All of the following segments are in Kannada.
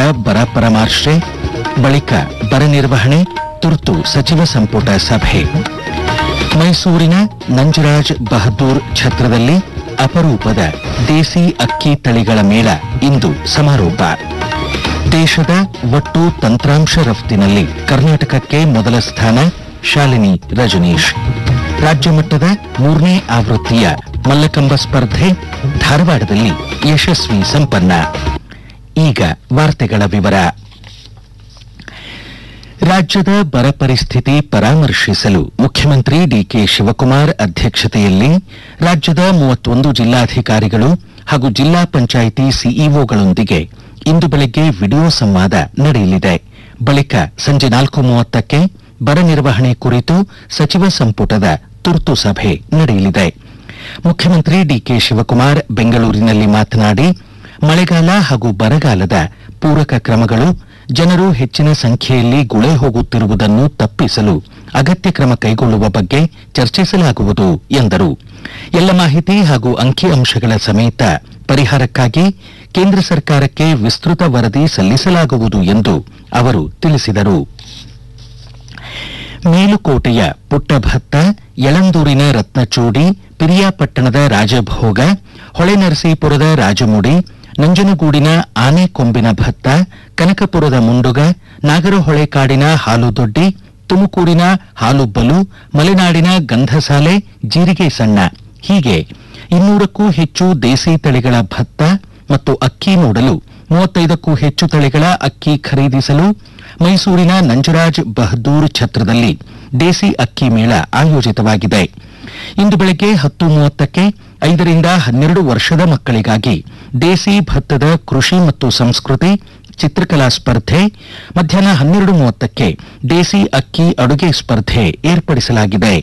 ಬರ ಪರಾಮರ್ಶೆ ಬಳಿಕ ಬರ ನಿರ್ವಹಣೆ ತುರ್ತು ಸಚಿವ ಸಂಪುಟ ಸಭೆ ಮೈಸೂರಿನ ನಂಜರಾಜ್ ಬಹದ್ದೂರ್ ಛತ್ರದಲ್ಲಿ ಅಪರೂಪದ ದೇಸಿ ಅಕ್ಕಿ ತಳಿಗಳ ಮೇಳ ಇಂದು ಸಮಾರೋಪ ದೇಶದ ಒಟ್ಟು ತಂತ್ರಾಂಶ ರಫ್ತಿನಲ್ಲಿ ಕರ್ನಾಟಕಕ್ಕೆ ಮೊದಲ ಸ್ಥಾನ ಶಾಲಿನಿ ರಜನೀಶ್ ರಾಜ್ಯ ಮಟ್ಟದ ಮೂರನೇ ಆವೃತ್ತಿಯ ಮಲ್ಲಕಂಬ ಸ್ಪರ್ಧೆ ಧಾರವಾಡದಲ್ಲಿ ಯಶಸ್ವಿ ಸಂಪನ್ನ ಈಗ ವಾರ್ತೆಗಳ ವಿವರ ರಾಜ್ಯದ ಬರ ಪರಿಸ್ಥಿತಿ ಪರಾಮರ್ಶಿಸಲು ಮುಖ್ಯಮಂತ್ರಿ ಡಿಕೆ ಶಿವಕುಮಾರ್ ಅಧ್ಯಕ್ಷತೆಯಲ್ಲಿ ರಾಜ್ಯದ ಮೂವತ್ತೊಂದು ಜಿಲ್ಲಾಧಿಕಾರಿಗಳು ಹಾಗೂ ಜಿಲ್ಲಾ ಪಂಚಾಯಿತಿ ಸಿಇಒಗಳೊಂದಿಗೆ ಇಂದು ಬೆಳಗ್ಗೆ ವಿಡಿಯೋ ಸಂವಾದ ನಡೆಯಲಿದೆ ಬಳಿಕ ಸಂಜೆ ನಾಲ್ಕು ಮೂವತ್ತಕ್ಕೆ ಬರ ನಿರ್ವಹಣೆ ಕುರಿತು ಸಚಿವ ಸಂಪುಟದ ತುರ್ತು ಸಭೆ ನಡೆಯಲಿದೆ ಮುಖ್ಯಮಂತ್ರಿ ಡಿಕೆ ಶಿವಕುಮಾರ್ ಬೆಂಗಳೂರಿನಲ್ಲಿ ಮಾತನಾಡಿ ಮಳೆಗಾಲ ಹಾಗೂ ಬರಗಾಲದ ಪೂರಕ ಕ್ರಮಗಳು ಜನರು ಹೆಚ್ಚಿನ ಸಂಖ್ಯೆಯಲ್ಲಿ ಗುಳೆ ಹೋಗುತ್ತಿರುವುದನ್ನು ತಪ್ಪಿಸಲು ಅಗತ್ಯ ಕ್ರಮ ಕೈಗೊಳ್ಳುವ ಬಗ್ಗೆ ಚರ್ಚಿಸಲಾಗುವುದು ಎಂದರು ಎಲ್ಲ ಮಾಹಿತಿ ಹಾಗೂ ಅಂಕಿಅಂಶಗಳ ಸಮೇತ ಪರಿಹಾರಕ್ಕಾಗಿ ಕೇಂದ್ರ ಸರ್ಕಾರಕ್ಕೆ ವಿಸ್ತೃತ ವರದಿ ಸಲ್ಲಿಸಲಾಗುವುದು ಎಂದು ಅವರು ತಿಳಿಸಿದರು ಮೇಲುಕೋಟೆಯ ಪುಟ್ಟಭತ್ತ ಯಳಂದೂರಿನ ರತ್ನಚೂಡಿ ಪಿರಿಯಾಪಟ್ಟಣದ ರಾಜಭೋಗ ಹೊಳೆನರಸೀಪುರದ ರಾಜಮುಡಿ ನಂಜನಗೂಡಿನ ಆನೆಕೊಂಬಿನ ಭತ್ತ ಕನಕಪುರದ ಮುಂಡುಗ ನಾಗರಹೊಳೆ ಕಾಡಿನ ಹಾಲುದೊಡ್ಡಿ ತುಮಕೂರಿನ ಹಾಲುಬ್ಬಲು ಮಲೆನಾಡಿನ ಗಂಧಸಾಲೆ ಜೀರಿಗೆ ಸಣ್ಣ ಹೀಗೆ ಇನ್ನೂರಕ್ಕೂ ಹೆಚ್ಚು ದೇಸಿ ತಳಿಗಳ ಭತ್ತ ಮತ್ತು ಅಕ್ಕಿ ನೋಡಲು ಮೂವತ್ತೈದಕ್ಕೂ ಹೆಚ್ಚು ತಳಿಗಳ ಅಕ್ಕಿ ಖರೀದಿಸಲು ಮೈಸೂರಿನ ನಂಜರಾಜ್ ಬಹದ್ದೂರ್ ಛತ್ರದಲ್ಲಿ ದೇಸಿ ಅಕ್ಕಿ ಮೇಳ ಆಯೋಜಿತವಾಗಿದೆ ಇಂದು ಬೆಳಗ್ಗೆ ಹತ್ತು ಮೂವತ್ತಕ್ಕೆ ಐದರಿಂದ ಹನ್ನೆರಡು ವರ್ಷದ ಮಕ್ಕಳಿಗಾಗಿ ದೇಸಿ ಭತ್ತದ ಕೃಷಿ ಮತ್ತು ಸಂಸ್ಕೃತಿ ಚಿತ್ರಕಲಾ ಸ್ಪರ್ಧೆ ಮಧ್ಯಾಹ್ನ ಹನ್ನೆರಡು ಮೂವತ್ತಕ್ಕೆ ದೇಸಿ ಅಕ್ಕಿ ಅಡುಗೆ ಸ್ಪರ್ಧೆ ಏರ್ಪಡಿಸಲಾಗಿದೆ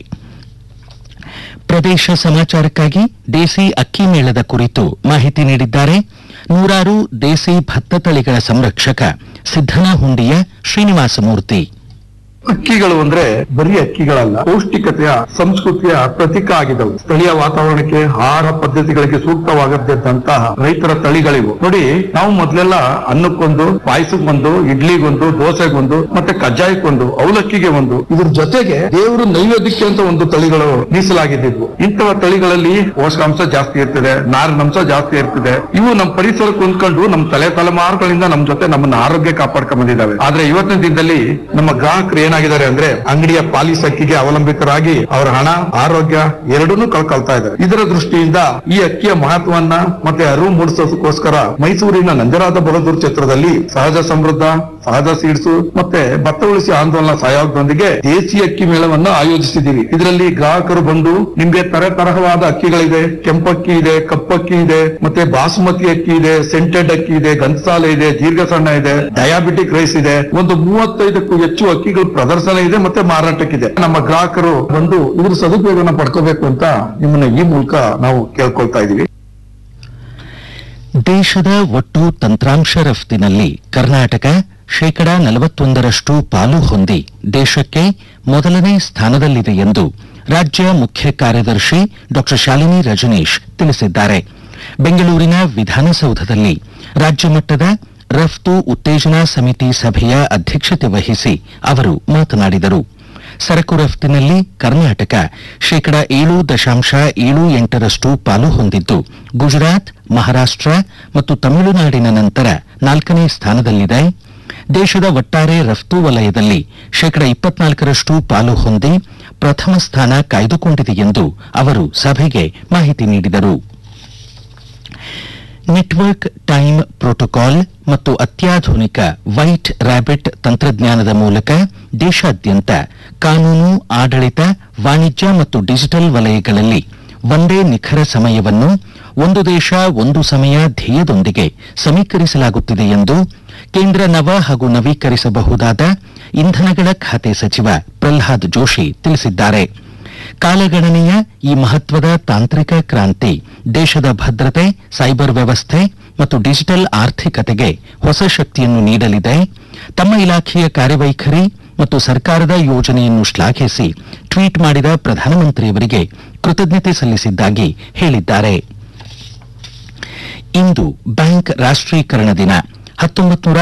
ಪ್ರದೇಶ ಸಮಾಚಾರಕ್ಕಾಗಿ ದೇಸಿ ಅಕ್ಕಿ ಮೇಳದ ಕುರಿತು ಮಾಹಿತಿ ನೀಡಿದ್ದಾರೆ ನೂರಾರು ದೇಸಿ ಭತ್ತ ತಳಿಗಳ ಸಂರಕ್ಷಕ ಸಿದ್ದನಹುಂಡಿಯ ಶ್ರೀನಿವಾಸಮೂರ್ತಿ ಅಕ್ಕಿಗಳು ಅಂದ್ರೆ ಬರೀ ಅಕ್ಕಿಗಳಲ್ಲ ಪೌಷ್ಟಿಕತೆಯ ಸಂಸ್ಕೃತಿಯ ಪ್ರತೀಕ ಆಗಿದವು ಸ್ಥಳೀಯ ವಾತಾವರಣಕ್ಕೆ ಆಹಾರ ಪದ್ಧತಿಗಳಿಗೆ ಸೂಕ್ತವಾಗಿದ್ದಂತಹ ರೈತರ ತಳಿಗಳಿವು ನೋಡಿ ನಾವು ಮೊದಲೆಲ್ಲ ಅನ್ನಕ್ಕೊಂದು ಪಾಯಸಕ್ಕೊಂದು ಇಡ್ಲಿಗೊಂದು ದೋಸೆಗೊಂದು ಮತ್ತೆ ಕಜ್ಜಾಯಕ್ಕೊಂದು ಅವಲಕ್ಕಿಗೆ ಒಂದು ಇದ್ರ ಜೊತೆಗೆ ದೇವರು ನೈವೇದ್ಯಕ್ಕೆ ಅಂತ ಒಂದು ತಳಿಗಳು ಮೀಸಲಾಗಿದ್ದಿದ್ವು ಇಂತಹ ತಳಿಗಳಲ್ಲಿ ಪೋಷಕಾಂಶ ಜಾಸ್ತಿ ಇರ್ತದೆ ನಾರಿನಂಶ ಜಾಸ್ತಿ ಇರ್ತದೆ ಇವು ನಮ್ಮ ಪರಿಸರಕ್ಕೆ ಹೊಂದ್ಕೊಂಡು ನಮ್ಮ ತಲೆ ತಲೆಮಾರುಗಳಿಂದ ನಮ್ಮ ಜೊತೆ ನಮ್ಮನ್ನ ಆರೋಗ್ಯ ಕಾಪಾಡ್ಕೊಂಡ್ ಬಂದಿದ್ದಾವೆ ಆದ್ರೆ ಇವತ್ತಿನ ದಿನದಲ್ಲಿ ನಮ್ಮ ಗ್ರಾಹಕರು ಏನಾಗಿದ್ದಾರೆ ಅಂದ್ರೆ ಅಂಗಡಿಯ ಪಾಲಿಸ್ ಅಕ್ಕಿಗೆ ಅವಲಂಬಿತರಾಗಿ ಅವರ ಹಣ ಆರೋಗ್ಯ ಎರಡನ್ನೂ ಕಳ್ಕೊಳ್ತಾ ಇದ್ದಾರೆ ಇದರ ದೃಷ್ಟಿಯಿಂದ ಈ ಅಕ್ಕಿಯ ಮಹತ್ವವನ್ನ ಮತ್ತೆ ಅರಿವು ಮೂಡಿಸೋದಕ್ಕೋಸ್ಕರ ಮೈಸೂರಿನ ನಂಜರಾದ ಬಹದ್ದೂರ್ ಕ್ಷೇತ್ರದಲ್ಲಿ ಸಹಜ ಸಮೃದ್ಧ ಸಹಜ ಸೀಡ್ಸು ಮತ್ತೆ ಭತ್ತ ಉಳಿಸಿ ಆಂದೋಲನ ಸಹಯೋಗದೊಂದಿಗೆ ದೇಸಿ ಅಕ್ಕಿ ಮೇಳವನ್ನು ಆಯೋಜಿಸಿದ್ದೀವಿ ಇದರಲ್ಲಿ ಗ್ರಾಹಕರು ಬಂದು ನಿಮ್ಗೆ ತರ ತರಹವಾದ ಅಕ್ಕಿಗಳಿದೆ ಕೆಂಪಕ್ಕಿ ಇದೆ ಕಪ್ಪಕ್ಕಿ ಇದೆ ಮತ್ತೆ ಬಾಸುಮತಿ ಅಕ್ಕಿ ಇದೆ ಸೆಂಟೆಡ್ ಅಕ್ಕಿ ಇದೆ ಗಂಧಸಾಲೆ ಇದೆ ದೀರ್ಘ ಸಣ್ಣ ಇದೆ ಡಯಾಬಿಟಿಕ್ ರೈಸ್ ಇದೆ ಒಂದು ಮೂವತ್ತೈದಕ್ಕೂ ಹೆಚ್ಚು ಅಕ್ಕಿಗಳು ಪ್ರದರ್ಶನ ಇದೆ ಮತ್ತೆ ಮಾರಾಟಕ್ಕಿದೆ ನಮ್ಮ ಗ್ರಾಹಕರು ಬಂದು ಇದ್ರ ಸದುಪಯೋಗನ ಪಡ್ಕೋಬೇಕು ಅಂತ ನಿಮ್ಮನ್ನ ಈ ಮೂಲಕ ನಾವು ಕೇಳ್ಕೊಳ್ತಾ ಇದೀವಿ ದೇಶದ ಒಟ್ಟು ತಂತ್ರಾಂಶ ರಫ್ತಿನಲ್ಲಿ ಕರ್ನಾಟಕ ಶೇಕಡ ನಲವತ್ತೊಂದರಷ್ಟು ಪಾಲು ಹೊಂದಿ ದೇಶಕ್ಕೆ ಮೊದಲನೇ ಸ್ಥಾನದಲ್ಲಿದೆ ಎಂದು ರಾಜ್ಯ ಮುಖ್ಯ ಕಾರ್ಯದರ್ಶಿ ಡಾ ಶಾಲಿನಿ ರಜನೀಶ್ ತಿಳಿಸಿದ್ದಾರೆ ಬೆಂಗಳೂರಿನ ವಿಧಾನಸೌಧದಲ್ಲಿ ರಾಜ್ಯ ಮಟ್ಟದ ರಫ್ತು ಉತ್ತೇಜನಾ ಸಮಿತಿ ಸಭೆಯ ಅಧ್ಯಕ್ಷತೆ ವಹಿಸಿ ಅವರು ಮಾತನಾಡಿದರು ಸರಕು ರಫ್ತಿನಲ್ಲಿ ಕರ್ನಾಟಕ ಶೇಕಡ ಏಳು ದಶಾಂಶ ಏಳು ಎಂಟರಷ್ಟು ಪಾಲು ಹೊಂದಿದ್ದು ಗುಜರಾತ್ ಮಹಾರಾಷ್ಟ್ರ ಮತ್ತು ತಮಿಳುನಾಡಿನ ನಂತರ ನಾಲ್ಕನೇ ಸ್ಥಾನದಲ್ಲಿದೆ ದೇಶದ ಒಟ್ಟಾರೆ ರಫ್ತು ವಲಯದಲ್ಲಿ ಶೇಕಡ ಇಪ್ಪತ್ನಾಲ್ಕರಷ್ಟು ಪಾಲು ಹೊಂದಿ ಪ್ರಥಮ ಸ್ಥಾನ ಕಾಯ್ದುಕೊಂಡಿದೆ ಎಂದು ಅವರು ಸಭೆಗೆ ಮಾಹಿತಿ ನೀಡಿದರು ನೆಟ್ವರ್ಕ್ ಟೈಮ್ ಪ್ರೋಟೋಕಾಲ್ ಮತ್ತು ಅತ್ಯಾಧುನಿಕ ವೈಟ್ ರ್ಯಾಬಿಟ್ ತಂತ್ರಜ್ಞಾನದ ಮೂಲಕ ದೇಶಾದ್ಯಂತ ಕಾನೂನು ಆಡಳಿತ ವಾಣಿಜ್ಯ ಮತ್ತು ಡಿಜಿಟಲ್ ವಲಯಗಳಲ್ಲಿ ಒಂದೇ ನಿಖರ ಸಮಯವನ್ನು ಒಂದು ದೇಶ ಒಂದು ಸಮಯ ಧ್ಯೇಯದೊಂದಿಗೆ ಸಮೀಕರಿಸಲಾಗುತ್ತಿದೆ ಎಂದು ಕೇಂದ್ರ ನವ ಹಾಗೂ ನವೀಕರಿಸಬಹುದಾದ ಇಂಧನಗಳ ಖಾತೆ ಸಚಿವ ಪ್ರಲ್ಹಾದ್ ಜೋಶಿ ತಿಳಿಸಿದ್ದಾರೆ ಕಾಲಗಣನೆಯ ಈ ಮಹತ್ವದ ತಾಂತ್ರಿಕ ಕ್ರಾಂತಿ ದೇಶದ ಭದ್ರತೆ ಸೈಬರ್ ವ್ಯವಸ್ಥೆ ಮತ್ತು ಡಿಜಿಟಲ್ ಆರ್ಥಿಕತೆಗೆ ಹೊಸ ಶಕ್ತಿಯನ್ನು ನೀಡಲಿದೆ ತಮ್ಮ ಇಲಾಖೆಯ ಕಾರ್ಯವೈಖರಿ ಮತ್ತು ಸರ್ಕಾರದ ಯೋಜನೆಯನ್ನು ಶ್ಲಾಘಿಸಿ ಟ್ವೀಟ್ ಮಾಡಿದ ಪ್ರಧಾನಮಂತ್ರಿಯವರಿಗೆ ಕೃತಜ್ಞತೆ ಸಲ್ಲಿಸಿದ್ದಾಗಿ ಹೇಳಿದ್ದಾರೆ ಇಂದು ಬ್ಯಾಂಕ್ ರಾಷ್ಟ್ರೀಕರಣ ದಿನ ಹತ್ತೊಂಬತ್ತು